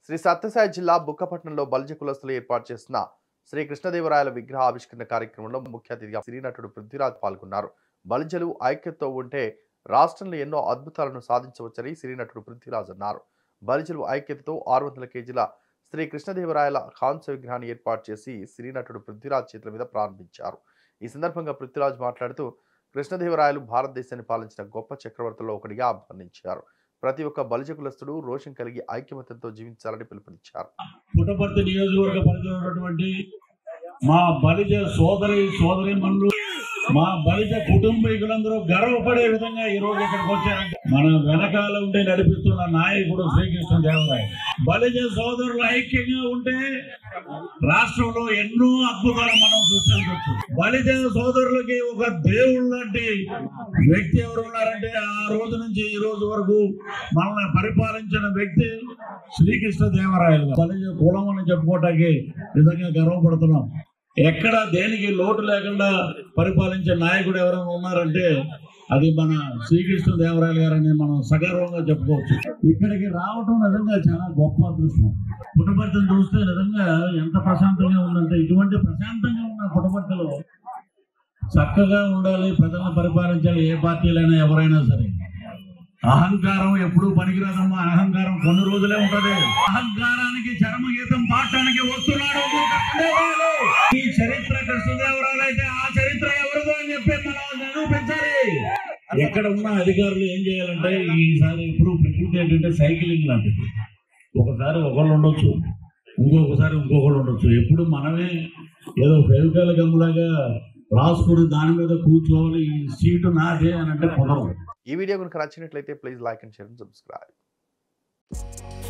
శ్రీ సత్యసాయి జిల్లా బుక్కపట్నంలో బలిజ కులస్తులు ఏర్పాటు చేసిన శ్రీ కృష్ణదేవరాయల విగ్రహ ఆవిష్కరణ కార్యక్రమంలో ముఖ్య అతిథిగా శ్రీనటుడు పృథ్వీరాజ్ పాల్గొన్నారు బలిజలు ఐక్యతతో ఉంటే రాష్ట్రంలో ఎన్నో అద్భుతాలను సాధించవచ్చని శ్రీనటుడు పృథ్వీరాజ్ అన్నారు బలిజలు ఐక్యతతో ఆరు వందల కేజీల శ్రీ కృష్ణదేవరాయల కాంస్య విగ్రహాన్ని ఏర్పాటు చేసి శ్రీనటుడు పృథ్వీరాజ్ చేతుల మీద ప్రారంభించారు ఈ సందర్భంగా పృథ్వీరాజ్ మాట్లాడుతూ కృష్ణదేవరాయలు భారతదేశాన్ని పాలించిన గొప్ప చక్రవర్తుల్లో ఒకటిగా అభివర్ణించారు ప్రతి ఒక్క బలిజ కులస్తుడు రోషం కలిగి ఐక్యమత్యంతో జీవించాలని పిలుపునిచ్చారు పుట్టపర్తి నియోజకవర్గ పరిధిలో ఉన్నటువంటి మా బలిజ సోదరి సోదరి మా బలిజ కుటుంబీకులందరూ గర్వపడే విధంగా ఈ రోజు ఇక్కడికి వచ్చారంటే మన వెనకాల ఉంటే నడిపిస్తున్న నాయకుడు శ్రీకృష్ణ దేవరాయ బలిజ సోదరులు ఐక్యంగా ఉంటే రాష్ట్రంలో ఎన్నో అద్భుతాలు మనం సృష్టించవచ్చు బలిజ సోదరులకి ఒక దేవుడు లాంటి వ్యక్తి ఎవరు ఉన్నారంటే ఆ రోజు నుంచి ఈ రోజు వరకు మనల్ని పరిపాలించిన వ్యక్తి శ్రీకృష్ణ దేవరాయలు బలిజ కులం అని చెప్పుకోవటానికి నిజంగా గర్వపడుతున్నాం ఎక్కడ దేనికి లోటు లేకుండా పరిపాలించే నాయకుడు ఎవరైనా ఉన్నారంటే అది మన శ్రీకృష్ణ దేవరాయలు గారని మనం సగర్వంగా చెప్పుకోవచ్చు ఇక్కడికి రావటం నిజంగా చాలా గొప్ప అదృష్టం పుట్టపర్తిని చూస్తే నిజంగా ఎంత ప్రశాంతంగా ఉందంటే ఇటువంటి ప్రశాంతంగా ఉన్న పుట్టపర్తిలో చక్కగా ఉండాలి ప్రజలను పరిపాలించాలి ఏ పార్టీలైనా ఎవరైనా సరే అహంకారం ఎప్పుడూ పనికిరాదమ్మా అహంకారం కొన్ని రోజులే ఉంటది అహంకారానికి చరమగీతం పాడటానికి వస్తున్నాడు ఒక కృష్ణదేవరాయలు. ఈ చరిత్ర కృష్ణదేవరాయలు అయితే ఆ చరిత్ర ఎవరిదో అని చెప్పి మనం నిరూపించాలి ఎక్కడ ఉన్న అధికారులు ఏం చేయాలంటే ఈసారి ఇప్పుడు ప్రకృతి ఏంటంటే సైక్లింగ్ లాంటిది ఒకసారి ఒకళ్ళు ఉండొచ్చు ఇంకొకసారి ఇంకొకళ్ళు ఉండొచ్చు ఎప్పుడు మనమే ఏదో ఫెవికాల గమ్ములాగా రాసుకుని దాని మీద కూర్చోవాలి ఈ సీటు నాదే అని అంటే కుదరదు ఈ వీడియో కనుక నచ్చినట్లయితే please like and share and subscribe